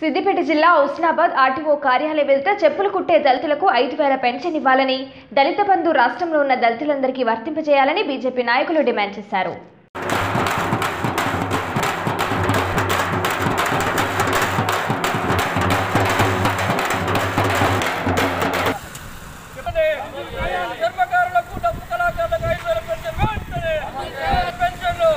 సిద్దిపేట జిల్లా హుస్నాబాద్ ఆర్టీఓ కార్యాలయం వెళ్తే చెప్పులు కుట్టే దళితులకు ఐదు వేల పెన్షన్ ఇవ్వాలని దళిత బంధు రాష్ట్రంలో ఉన్న దళితులందరికీ వర్తింపజేయాలని బీజేపీ నాయకులు డిమాండ్ చేశారు చెప్పండి కర్మకారులకు డబ్బు కళాకారులకు ఐదు వేల పెన్షన్ వెంటనే పెన్షన్లు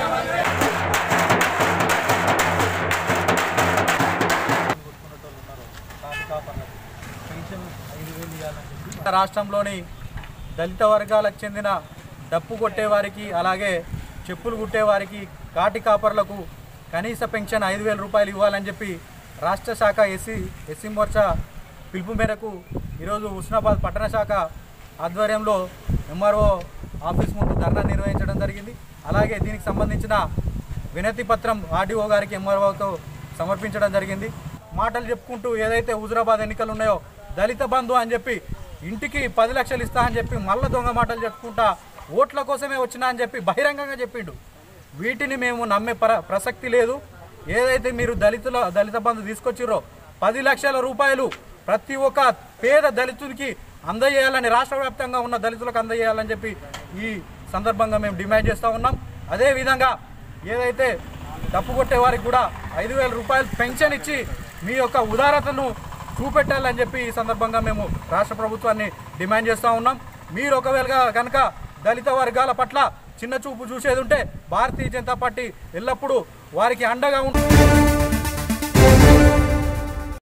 రాష్ట్రంలోని దళిత వర్గాలకు చెందిన డప్పు కొట్టేవారికి అలాగే చెప్పులు కుట్టేవారికి కాటి కాపర్లకు కనీస పెన్షన్ ఐదు వేల రూపాయలు ఇవ్వాలని చెప్పి రాష్ట్ర శాఖ ఎస్సీ ఎస్సీ మోర్చా పిలుపు మేరకు ఈరోజు హుస్నాబాద్ పట్టణ శాఖ ఆధ్వర్యంలో ఎంఆర్ఓ ఆఫీస్ ముందు ధర్నా నిర్వహించడం జరిగింది అలాగే దీనికి సంబంధించిన వినతి పత్రం ఆర్డీఓ గారికి ఎంఆర్ఓతో సమర్పించడం జరిగింది మాటలు చెప్పుకుంటూ ఏదైతే హుజురాబాద్ ఎన్నికలు ఉన్నాయో దళిత బంధు అని చెప్పి ఇంటికి పది లక్షలు ఇస్తా అని చెప్పి మళ్ళా దొంగ మాటలు చెప్పుకుంటా ఓట్ల కోసమే వచ్చినా అని చెప్పి బహిరంగంగా చెప్పిండు వీటిని మేము నమ్మే ప్ర ప్రసక్తి లేదు ఏదైతే మీరు దళితుల దళిత బంధు తీసుకొచ్చిర్రో పది లక్షల రూపాయలు ప్రతి ఒక్క పేద దళితుడికి అందజేయాలని రాష్ట్ర వ్యాప్తంగా ఉన్న దళితులకు అందజేయాలని చెప్పి ఈ సందర్భంగా మేము డిమాండ్ చేస్తూ ఉన్నాం అదేవిధంగా ఏదైతే డప్పు కొట్టే వారికి కూడా ఐదు వేల రూపాయలు పెన్షన్ ఇచ్చి మీ యొక్క ఉదారతను చూపెట్టాలని చెప్పి ఈ సందర్భంగా మేము రాష్ట్ర ప్రభుత్వాన్ని డిమాండ్ చేస్తూ ఉన్నాం మీరు ఒకవేళ కనుక దళిత వర్గాల పట్ల చిన్న చూపు చూసేది ఉంటే భారతీయ జనతా పార్టీ ఎల్లప్పుడూ వారికి అండగా ఉంటుంది